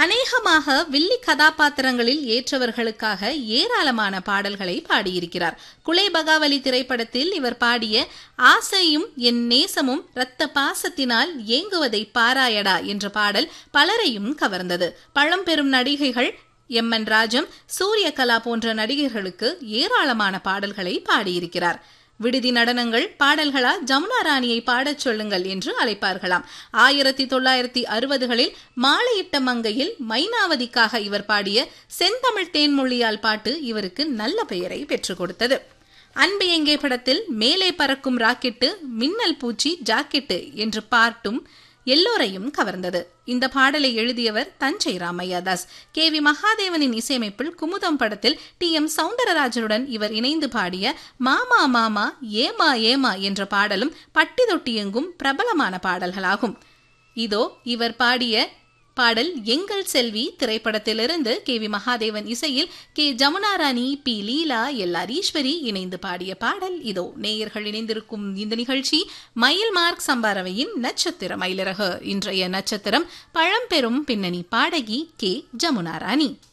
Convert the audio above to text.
அநேகமாக வில்லி கதாபாத்திரங்களில் ஏற்றவர்களுக்காக ஏராளமான பாடல்களை பாடியிருக்கிறார் குலே பகாவலி திரைப்படத்தில் இவர் பாடிய ஆசையும் என் நேசமும் இரத்த பாசத்தினால் ஏங்குவதை பாராயடா என்ற பாடல் பலரையும் கவர்ந்தது பழம்பெரும் நடிகைகள் எம் என் ராஜம் சூரியகலா போன்ற நடிகர்களுக்கு ஏராளமான பாடல்களை பாடியிருக்கிறார் விடுதி நடனங்கள் பாடல்களா ஜமுனா ராணியை பாடச் சொல்லுங்கள் என்று அழைப்பார்களாம் ஆயிரத்தி தொள்ளாயிரத்தி அறுபதுகளில் மாலையிட்ட மங்கையில் மைனாவதிக்காக இவர் பாடிய செந்தமிழ் தேன்மொழியால் பாட்டு இவருக்கு நல்ல பெயரை பெற்றுக் கொடுத்தது அன்பு எங்கே படத்தில் மேலே பறக்கும் ராக்கெட்டு மின்னல் பூச்சி ஜாக்கெட்டு என்று பாட்டும் எல்லோரையும் கவர்ந்தது இந்த பாடலை எழுதியவர் தஞ்சை ராமையா தாஸ் கே வி மகாதேவனின் இசையமைப்பில் குமுதம் படத்தில் டி எம் சவுந்தரராஜனுடன் இவர் இணைந்து பாடிய மாமா மாமா ஏமா ஏமா என்ற பாடலும் பட்டி தொட்டி எங்கும் பிரபலமான பாடல்களாகும் இதோ இவர் பாடிய பாடல் எங்கள் செல்வி திரைப்படத்திலிருந்து கே வி மகாதேவன் இசையில் K Jamuna Rani P Leela L Eswari இணைந்து பாடிய பாடல் இதோ நேயர்கள் இணைந்திருக்கும் இந்த நிகழ்ச்சி மயில் மார்க் சம்பாரவையின் நட்சத்திர மயிலிறகு இன்றைய நட்சத்திரம் பழம்பெரும் பின்னணி பாடகி கே ஜமுனா ராணி